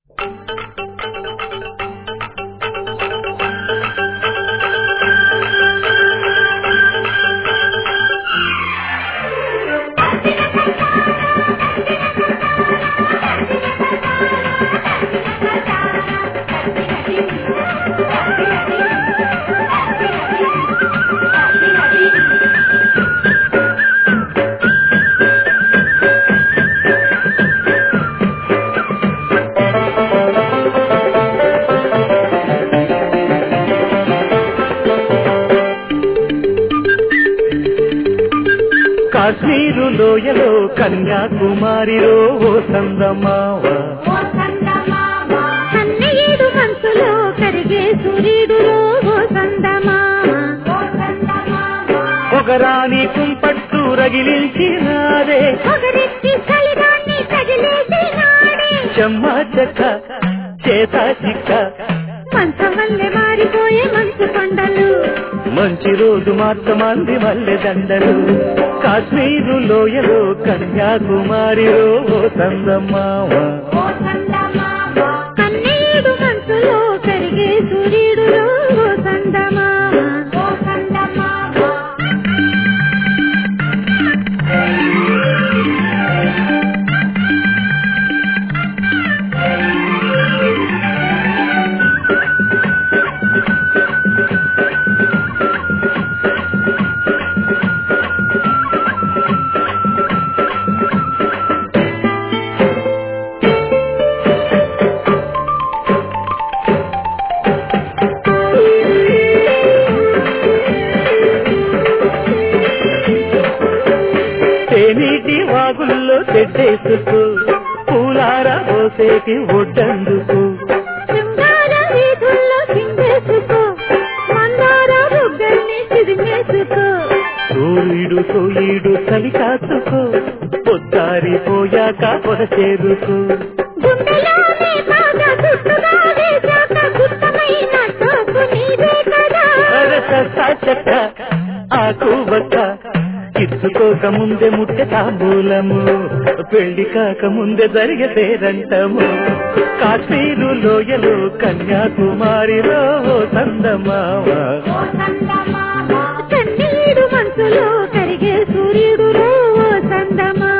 కాశ్మీరు లోయలో కన్యాకుమారిలో ఓ సందమావ కన్నయ్యేడు మనసులో కరిగే సూర్యుడులో ఓ సందమామ ఒకరాని కుంపట్టు రగిలించినారే ఒకరెత్తి చలిదాన్ని తగిలేసి నాడే చెమ్మ చెక్క చేత చిక్క మంచమల్లె మారిపోయే మంచు కొండలు మంచి రోజు మాత్రమంది మల్లె దండలు కాశ్మీరు లోయలో కన్యాకుమారిలో ఓ సందమావ కన్నయ్యేడు మనసులో కరిగే సూర్యుడులో ఓ సందమామ తేనీటి వాగుల్లో తెడ్డేసుకు పూలార పోసేటి ఒడ్డందుకు శృంగార వీధుల్లో చిందేసుకో మందార బుగ్గల్ని చిదిమేసుకో సూర్యుడు సూర్యుడు చలి కాచుకో పొద్దారి పోయాక పొద చేరుకు గుండెలోనే బాగా గుట్టుగా వేశాక గుట్టమైన సోకు నీదే కదా చెక్క ఆకు బక్క ఇచ్చుకోక ముందే ముట్టె తాంబూలము పెళ్లి కాక ముందే జరిగే పేరంటము కాశ్మీరు లోయలో కన్యాకుమారిలో ఓ సందమావా కన్నీడు మనసులో కరిగే సూర్యుడులో ఓ సందమా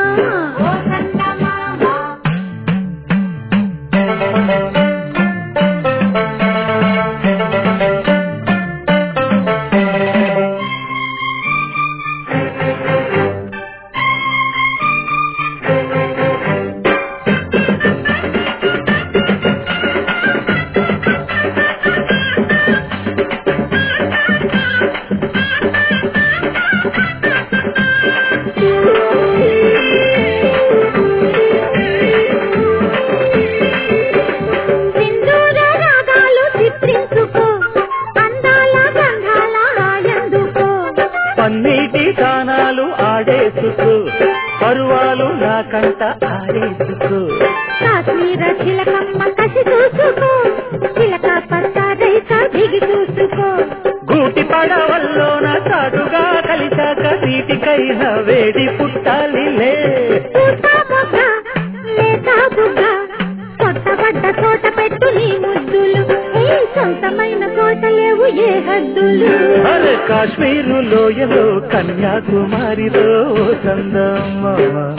సింధూర రాగాలు చిత్రించుకో అందాల గంధాల హాయందుకో పన్నీటి దానాలు ఆడేసుకో పరువాలు నాకంట ఆడేసుకో కాశ్మీర చిలకమ్మ కసి చూసుకో చిలక పచ్చ రైత దిగి చూసుకో గూటి పడవల్లోన చాటుగా కలిశాక నీటికైన వేడి పుట్టాలిలే పూత మొగ్గ లేత బుగ్గ కొట్టబడ్డ చోట పెట్టు నీ ముద్దులు ఏ సొంతమైన కోట లేవు ఏ హద్దులు అరే కాశ్మీరు లోయలో కన్యాకుమారిలో చందమ్మ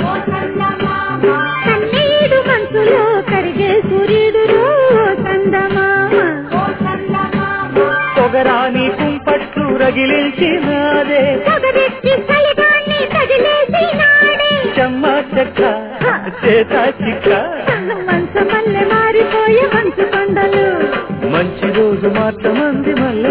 కన్నీడు మనసులో కరిగే సూర్యుడులో సందమామ పొగరాని కుంపట్టు రగిలించినాదే పొగరెత్తి చలిగాన్ని తగిలేసి నాడే చెమ్మ చెక్క చేత చిక్క మంచమల్లె మారిపోయే మంచు కొండలు మంచి రోజు మాత్రమంది మల్లె